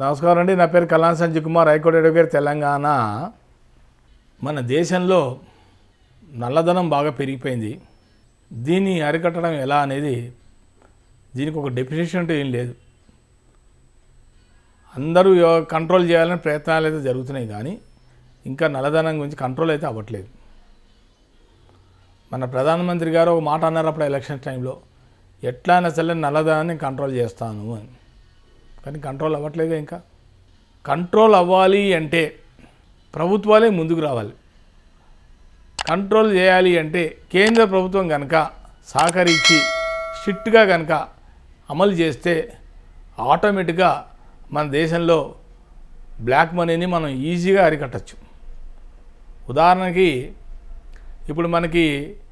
నమస్కారం అండి నా పేరు కళ్యాణ్ సంజయ్ కుమార్ హైకోర్టు అడ్వకేట్ తెలంగాణ మన దేశంలో నల్లధనం బాగా పెరిగిపోయింది దీన్ని అరికట్టడం ఎలా అనేది దీనికి ఒక డెఫినేషన్ అంటూ ఏం లేదు అందరూ ఎవ- కంట్రోల్ చేయాలని ప్రయత్నాలు అయితే జరుగుతున్నాయి కానీ ఇంకా నల్లధనం గురించి కంట్రోల్ అయితే అవ్వట్లేదు మన ప్రధానమంత్రి గారు ఒక మాట అన్నారు అప్పుడు ఎలక్షన్ టైంలో ఎట్లా అయినా సరే నల్లధనాన్ని కంట్రోల్ చేస్తాను అని కానీ కంట్రోల్ అవ్వట్లేదు ఇంకా కంట్రోల్ అవ్వాలి అంటే ప్రభుత్వాలే ముందుకు రావాలి కంట్రోల్ చేయాలి అంటే కేంద్ర ప్రభుత్వం కనుక సహకరించి స్ట్రిక్ట్గా కనుక అమలు చేస్తే ఆటోమేటిక్గా మన దేశంలో బ్లాక్ మనీని మనం ఈజీగా అరికట్టచ్చు ఉదాహరణకి ఇప్పుడు మనకి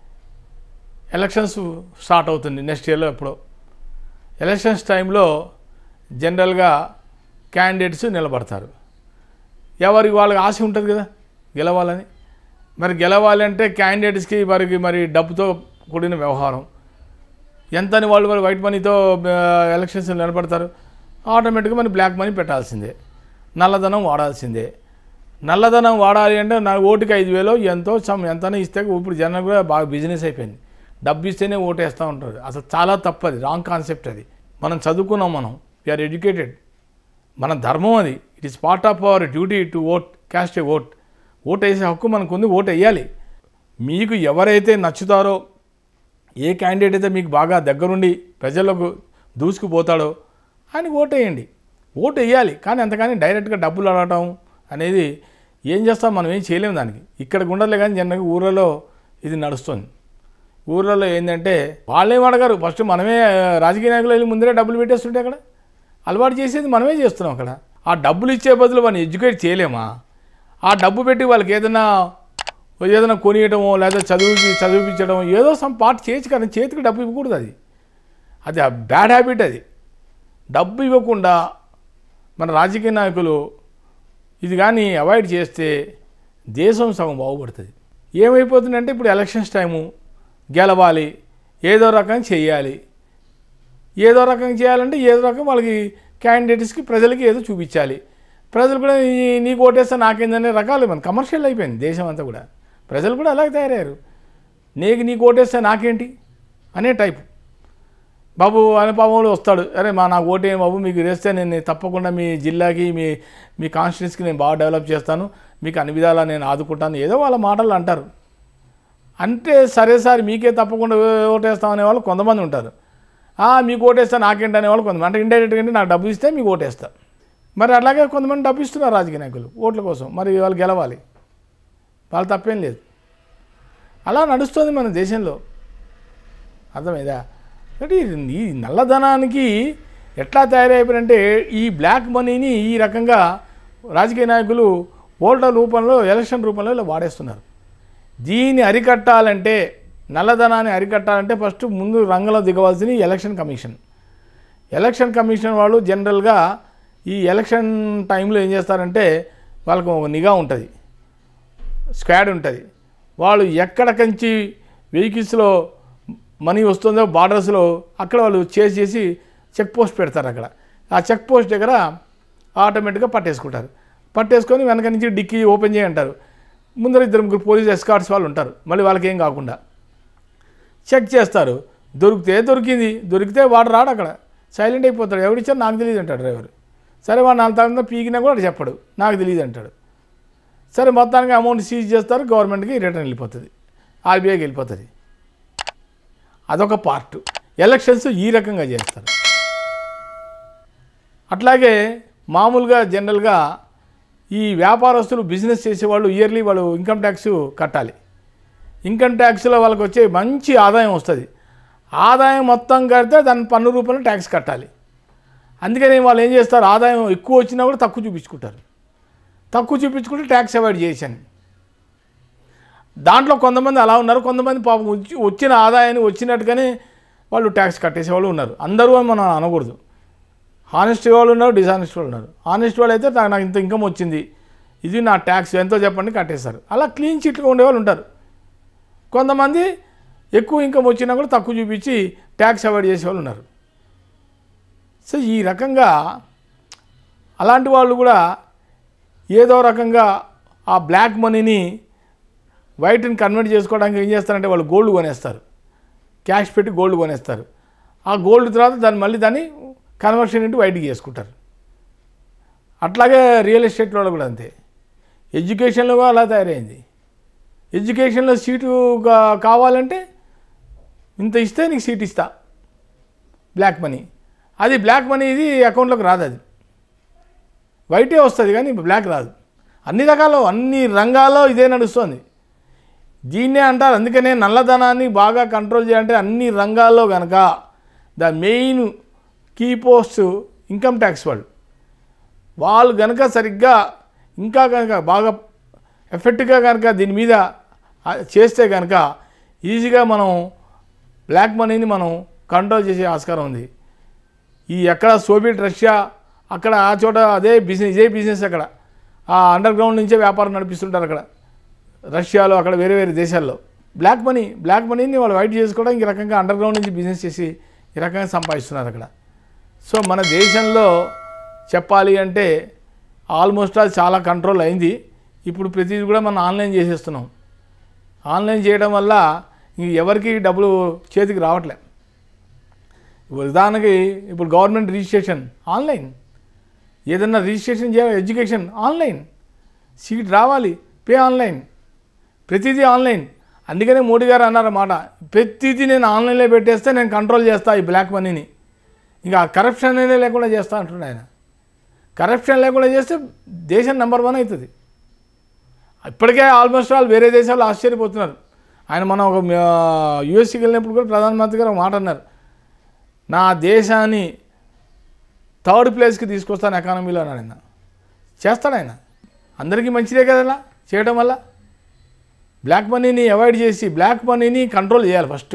ఎలక్షన్స్ స్టార్ట్ అవుతుంది నెక్స్ట్ ఇయర్లో ఎప్పుడో ఎలక్షన్స్ టైంలో జనరల్గా క్యాండిడేట్స్ నిలబడతారు ఎవరికి వాళ్ళకి ఆశ ఉంటుంది కదా గెలవాలని మరి గెలవాలి అంటే క్యాండిడేట్స్కి వారికి మరి డబ్బుతో కూడిన వ్యవహారం ఎంతని వాళ్ళు మరి వైట్ మనీతో ఎలక్షన్స్ నిలబడతారు ఆటోమేటిక్గా మరి బ్లాక్ మనీ పెట్టాల్సిందే నల్లధనం వాడాల్సిందే నల్లధనం వాడాలి అంటే నా ఓటుకి ఐదు వేలో ఎంతో సమ్ ఎంతనే ఇస్తే ఇప్పుడు జనం కూడా బాగా బిజినెస్ అయిపోయింది డబ్బు ఇస్తేనే ఓటేస్తూ ఉంటారు అసలు చాలా తప్పది రాంగ్ కాన్సెప్ట్ అది మనం చదువుకున్నాం మనం వీఆర్ ఎడ్యుకేటెడ్ మన ధర్మం అది it is part of our duty to vote cast a vote vote వేసే హక్కు మనకు ఉంది ఓట్ వేయాలి మీకు ఎవరైతే నచ్చుతారో ఏ క్యాండిడేట్ అయితే మీకు బాగా దగ్గరుండి ప్రజలకు దూసుకుపోతాడో ఆయనకి ఓటు వేయండి ఓటు వేయాలి కానీ అంతకాని డైరెక్ట్గా డబ్బులు అడగటం అనేది ఏం చేస్తాం మనం ఏం చేయలేము దానికి ఇక్కడికి ఉండలే కానీ జనరల్గా ఊర్లలో ఇది నడుస్తుంది ఊర్లలో ఏంటంటే వాళ్ళేం అడగారు ఫస్ట్ మనమే ఆ, రాజకీయ నాయకులు వెళ్ళి ముందరే డబ్బులు పెట్టేస్తుంటే అక్కడ అలవాటు చేసేది మనమే చేస్తున్నాం అక్కడ ఆ డబ్బులు ఇచ్చే బదులు మనం ఎడ్యుకేట్ చేయలేమా ఆ డబ్బు పెట్టి వాళ్ళకి ఏదైనా ఏదైనా కొనియటమో లేదా చదువుకి చదివించడం ఏదో సమ్ పార్ట్ చేయొచ్చు కానీ చేతికి డబ్బు ఇవ్వకూడదు అది అది బ్యాడ్ హ్యాబిట్ అది డబ్బు ఇవ్వకుండా మన రాజకీయ నాయకులు ఇది కానీ అవాయిడ్ చేస్తే దేశం సగం బాగుపడుతుంది ఏమైపోతుందంటే ఇప్పుడు ఎలక్షన్స్ టైము గెలవాలి ఏదో రకం చేయాలి ఏదో రకం చేయాలంటే ఏదో రకం వాళ్ళకి క్యాండిడేట్స్కి ప్రజలకి ఏదో చూపించాలి ప్రజలు కూడా ఈ- నీకు ఓటేస్తే నాకేందనే రకాలు మన కమర్షియల్ అయిపోయింది దేశం అంతా కూడా ప్రజలు కూడా అలాగే తయారయ్యారు నీకు నీకు ఓటేస్తే నాకేంటి అనే టైపు బాబు అనుభవంలో వస్తాడు అరే మా నాకు ఓటే బాబు మీకు వేస్తే నేను తప్పకుండా మీ జిల్లాకి మీ మీ కాన్స్టిట్యూన్స్కి నేను బాగా డెవలప్ చేస్తాను మీకు అన్ని విధాలా నేను ఆదుకుంటాను ఏదో వాళ్ళ మాటలు అంటారు అంటే సరే సార్ మీకే తప్పకుండా ఓటేస్తాం అనే వాళ్ళు కొంతమంది ఉంటారు "ఆ, మీకు ఓటేస్తా నాకేంటి అనేవాళ్ళు కొంతమంది అంటే ఇండైరెక్ట్గా అంటే నాకు డబ్బు ఇస్తే మీకు ఓటేస్తా మరి అలాగే కొంతమంది డబ్బు ఇస్తున్నారు రాజకీయ నాయకులు ఓట్ల కోసం మరి వాళ్ళు గెలవాలి వాళ్ళు తప్పేం లేదు అలా నడుస్తుంది మన దేశంలో అర్థమైందా అంటే ఈ నల్లధనానికి ఎట్లా తయారైపోయారంటే ఈ బ్లాక్ మనీని ఈ రకంగా రాజకీయ నాయకులు ఓట్ల రూపంలో ఎలక్షన్ రూపంలో ఇలా వాడేస్తున్నారు దీన్ని అరికట్టాలంటే నల్లధనాన్ని అరికట్టాలంటే ఫస్ట్ ముందు రంగంలో దిగవలసింది ఎలక్షన్ కమిషన్ ఎలక్షన్ కమిషన్ వాళ్ళు జనరల్గా ఈ ఎలక్షన్ టైంలో ఏం చేస్తారంటే వాళ్ళకు ఒక నిఘా ఉంటుంది స్క్వాడ్ ఉంటుంది వాళ్ళు ఎక్కడికంచి వెహికల్స్లో మనీ వస్తుందో బార్డర్స్లో అక్కడ వాళ్ళు చేసి చేసి చెక్ పోస్ట్ పెడతారు అక్కడ ఆ చెక్ పోస్ట్ దగ్గర ఆటోమేటిక్గా పట్టేసుకుంటారు పట్టేసుకొని వెనక నుంచి డిక్కీ ఓపెన్ చేయంటారు ముందర ఇద్దరు ముగ్గురు పోలీస్ ఎస్కార్ట్స్ వాళ్ళు ఉంటారు మళ్ళీ వాళ్ళకి ఏం కాకుండా చెక్ చేస్తారు దొరికితే దొరికింది దొరికితే వాడు రాడు అక్కడ సైలెంట్ అయిపోతాడు ఎవడిచ్చారు నాకు తెలియదు అంటాడు డ్రైవర్ సరే వాడు నాలుగు తరగతి పీకినా కూడా చెప్పడు నాకు తెలియదు అంటాడు సరే మొత్తానికి అమౌంట్ సీజ్ చేస్తారు గవర్నమెంట్కి రిటర్న్ వెళ్ళిపోతుంది ఆర్బీఐకి వెళ్ళిపోతుంది అదొక పార్ట్ ఎలక్షన్స్ ఈ రకంగా చేస్తారు అట్లాగే మామూలుగా జనరల్గా ఈ వ్యాపారస్తులు బిజినెస్ చేసేవాళ్ళు ఇయర్లీ వాళ్ళు ఇన్కమ్ ట్యాక్స్ కట్టాలి ఇన్కమ్ ట్యాక్స్లో వాళ్ళకి వచ్చే మంచి ఆదాయం వస్తుంది ఆదాయం మొత్తం కడితే దాని పన్ను రూపంలో ట్యాక్స్ కట్టాలి అందుకని వాళ్ళు ఏం చేస్తారు ఆదాయం ఎక్కువ వచ్చినా కూడా తక్కువ చూపించుకుంటారు తక్కువ చూపించుకుంటే ట్యాక్స్ అవాయిడ్ చేశాను దాంట్లో కొంతమంది అలా ఉన్నారు కొంతమంది పాపం వచ్చి వచ్చిన ఆదాయాన్ని వచ్చినట్టుగానే వాళ్ళు ట్యాక్స్ కట్టేసే వాళ్ళు ఉన్నారు అందరూ అని మనం అనకూడదు హానెస్ట్ వాళ్ళు ఉన్నారు డిసానెస్ట్ వాళ్ళు ఉన్నారు హానెస్ట్ వాళ్ళు అయితే నాకు నాకు ఇంత ఇన్కమ్ వచ్చింది ఇది నా ట్యాక్స్ ఎంతో చెప్పండి కట్టేస్తారు అలా క్లీన్ చిట్గా ఉండేవాళ్ళు ఉంటారు కొంతమంది ఎక్కువ ఇన్కమ్ వచ్చినా కూడా తక్కువ చూపించి ట్యాక్స్ అవాయిడ్ చేసే వాళ్ళు ఉన్నారు సో ఈ రకంగా అలాంటి వాళ్ళు కూడా ఏదో రకంగా ఆ బ్లాక్ మనీని వైట్ని కన్వర్ట్ చేసుకోవడానికి ఏం చేస్తారంటే వాళ్ళు గోల్డ్ కొనేస్తారు క్యాష్ పెట్టి గోల్డ్ కొనేస్తారు ఆ గోల్డ్ తర్వాత దాన్ని మళ్ళీ దాన్ని కన్వర్షన్ ఇంటూ వైట్కి చేసుకుంటారు అట్లాగే రియల్ ఎస్టేట్ వాళ్ళు కూడా అంతే ఎడ్యుకేషన్లో కూడా అలా తయారైంది ఎడ్యుకేషన్లో సీటు కా- కావాలంటే ఇంత ఇస్తే నీకు సీట్ ఇస్తా బ్లాక్ మనీ అది బ్లాక్ మనీ ఇది అకౌంట్లోకి రాదు అది వైటే వస్తుంది కానీ బ్లాక్ రాదు అన్ని రకాలు అన్ని రంగాల్లో ఇదే నడుస్తుంది దీన్నే అంటారు అందుకనే నల్లధనాన్ని బాగా కంట్రోల్ చేయాలంటే అన్ని రంగాల్లో కనుక the main key post income tax వాళ్ళు వాళ్ళు కనుక సరిగ్గా ఇంకా కనుక బాగా ఎఫెక్ట్గా కనుక దీని మీద ఆ, చేస్తే కనుక ఈజీగా మనం బ్లాక్ మనీని మనం కంట్రోల్ చేసే ఆస్కారం ఉంది ఈ ఎక్కడ సోవియట్ రష్యా అక్కడ ఆ చోట అదే బిజినెస్ ఇదే బిజినెస్ అక్కడ ఆ అండర్ గ్రౌండ్ నుంచే వ్యాపారం నడిపిస్తుంటారు అక్కడ రష్యాలో అక్కడ వేరే వేరే దేశాల్లో బ్లాక్ మనీ బ్లాక్ మనీని వాళ్ళు వైట్ చేసుకోవడం ఈ రకంగా అండర్ గ్రౌండ్ నుంచి బిజినెస్ చేసి ఈ రకంగా సంపాదిస్తున్నారు అక్కడ సో మన దేశంలో చెప్పాలి అంటే ఆల్మోస్ట్ అది చాలా కంట్రోల్ అయింది ఇప్పుడు ప్రతిదీ కూడా మనం ఆన్లైన్ చేసేస్తున్నాం ఆన్లైన్ చేయడం వల్ల ఇంక ఎవరికి డబ్బులు చేతికి రావట్లే ఇప్పుడు ఉదాహరణకి ఇప్పుడు గవర్నమెంట్ రిజిస్ట్రేషన్ ఆన్లైన్ ఏదన్నా రిజిస్ట్రేషన్ చేయాలి ఎడ్యుకేషన్ ఆన్లైన్ సీట్ రావాలి పే ఆన్లైన్ ప్రతిదీ ఆన్లైన్ అందుకనే మోడీ గారు అన్నారన్నమాట ప్రతిదీ నేను ఆన్లైన్లో పెట్టేస్తే నేను కంట్రోల్ చేస్తా ఈ బ్లాక్ మనీని ఇంకా కరప్షన్ అనేది లేకుండా చేస్తా అంటున్నాడు ఆయన కరప్షన్ లేకుండా చేస్తే దేశం నెంబర్ వన్ అవుతుంది ఇప్పటికే ఆల్మోస్ట్ ఆల్ వేరే దేశాలు ఆశ్చర్యపోతున్నారు ఆయన మనం ఒక యుఎస్సికి వెళ్ళినప్పుడు కూడా ప్రధానమంత్రి గారు ఒక మాట అన్నారు నా దేశాన్ని థర్డ్ ప్లేస్కి తీసుకొస్తాను ఎకానమీలో అన్నాడు ఆయన చేస్తాడు ఆయన అందరికీ మంచిదే కదా అలా చేయడం వల్ల బ్లాక్ మనీని అవాయిడ్ చేసి బ్లాక్ మనీని కంట్రోల్ చేయాలి ఫస్ట్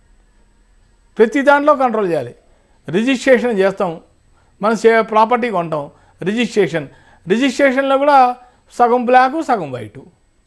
ప్రతి దాంట్లో కంట్రోల్ చేయాలి రిజిస్ట్రేషన్ చేస్తాం మనం సే ప్రాపర్టీ కొంటాం రిజిస్ట్రేషన్ రిజిస్ట్రేషన్లో కూడా సగం బ్లాకు సగం వైటు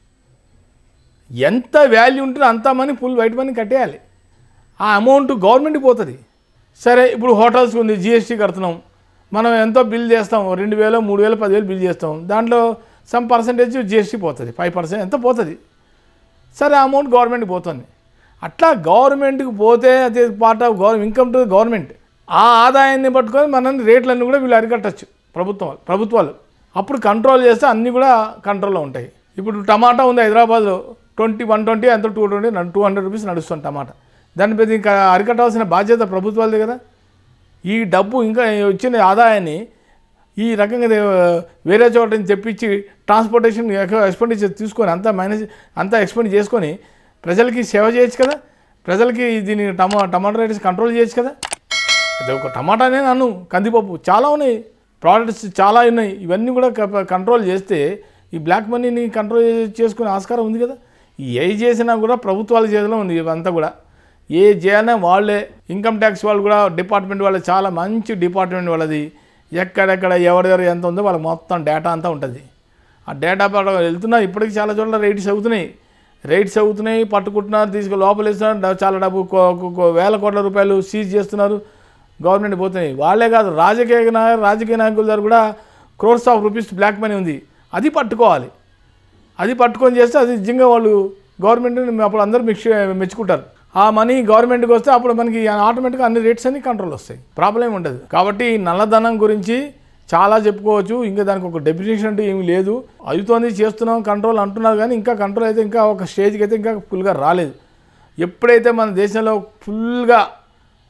ఎంత వాల్యూ ఉంటుందో అంత మనీ ఫుల్ వైట్ మనీ కట్టేయాలి ఆ అమౌంట్ గవర్నమెంట్కి పోతుంది సరే ఇప్పుడు హోటల్స్ ఉంది జిఎస్టీ కడుతున్నాం మనం ఎంతో బిల్ చేస్తాం రెండు వేలు మూడు వేలు పదివేలు బిల్ చేస్తాం దాంట్లో సమ్ పర్సంటేజ్ జిఎస్టీ పోతుంది ఫైవ్ పర్సెంట్ ఎంత పోతుంది సరే ఆ అమౌంట్ గవర్నమెంట్కి పోతుంది అట్లా గవర్నమెంట్కి పోతే అది part of government income to government ఆ ఆదాయాన్ని పట్టుకొని మనల్ని రేట్లన్నీ కూడా వీళ్ళు అరికట్టచ్చు ప్రభుత్వం ప్రభుత్వాలు అప్పుడు కంట్రోల్ చేస్తే అన్నీ కూడా కంట్రోల్లో ఉంటాయి ఇప్పుడు టమాటా ఉంది హైదరాబాద్లో ట్వంటీ వన్ ట్వంటీ అంత two twenty two hundred rupees నడుస్తుంది టమాటా దాని మీద ఇంకా అరికట్టాల్సిన బాధ్యత ప్రభుత్వాలదే కదా ఈ డబ్బు ఇంకా వచ్చిన ఆదాయాన్ని ఈ రకంగా దే- వేరే చోట నుంచి తెప్పించి ట్రాన్స్పోర్టేషన్ ఎక్స్పెండిచర్ తీసుకొని అంతా మైనస్ అంతా ఎక్స్పెండ్ చేసుకొని ప్రజలకి సేవ చేయొచ్చు కదా ప్రజలకి దీని టమా టమాటా రేట్స్ కంట్రోల్ చేయొచ్చు కదా అది ఒక టమాటానే నన్ను కందిపప్పు చాలా ఉన్నాయి ప్రోడక్ట్స్ చాలా ఉన్నాయి ఇవన్నీ కూడా క- కంట్రోల్ చేస్తే ఈ బ్లాక్ మనీని కంట్రోల్ చేసుకునే ఆస్కారం ఉంది కదా ఏ చేసినా కూడా ప్రభుత్వాల చేతిలో ఉంది ఇవంతా కూడా ఏ చేయాలన్నా వాళ్ళే ఇన్కమ్ ట్యాక్స్ వాళ్ళు కూడా డిపార్ట్మెంట్ వాళ్ళు చాలా మంచి డిపార్ట్మెంట్ వాళ్ళది ఎక్కడెక్కడ ఎవరెవరు ఎంత ఉందో వాళ్ళకి మొత్తం డేటా అంతా ఉంటుంది ఆ డేటా ప్రకారం వెళ్తున్నా ఇప్పటికి చాలా చోట్ల రేట్స్ అవుతున్నాయి రేట్స్ అవుతున్నాయి పట్టుకుంటున్నారు తీసుకు లోపలేస్తున్నారు డ- చాలా డబ్బు కో- కో- కో- వేల కోట్ల రూపాయలు సీజ్ చేస్తున్నారు గవర్నమెంట్ పోతున్నాయి వాళ్ళే కాదు రాజకీయ నాయ- రాజకీయ నాయకుల దగ్గర కూడా crores of rupees black money ఉంది అది పట్టుకోవాలి అది పట్టుకొని చేస్తే అది నిజంగా వాళ్ళు గవర్నమెంట్ని అప్పుడు అందరూ మిక్స్ మెచ్చుకుంటారు ఆ మనీ గవర్నమెంట్కి వస్తే అప్పుడు మనకి ఆటోమేటిక్గా అన్ని రేట్స్ అన్ని కంట్రోల్ వస్తాయి ప్రాబ్లం ఉండదు కాబట్టి ఈ నల్లధనం గురించి చాలా చెప్పుకోవచ్చు ఇంకా దానికి ఒక డెఫినేషన్ అంటే ఏమీ లేదు అవుతోంది చేస్తున్నాం కంట్రోల్ అంటున్నారు కానీ ఇంకా కంట్రోల్ అయితే ఇంకా ఒక స్టేజ్కి అయితే ఇంకా ఫుల్గా రాలేదు ఎప్పుడైతే మన దేశంలో ఫుల్గా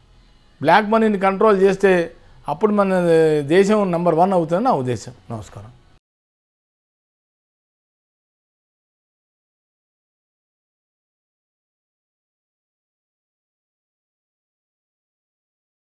బ్లాక్ మనీని కంట్రోల్ చేస్తే అప్పుడు మన దేశం నెంబర్ వన్ అవుతుందని నా ఉద్దేశం నమస్కారం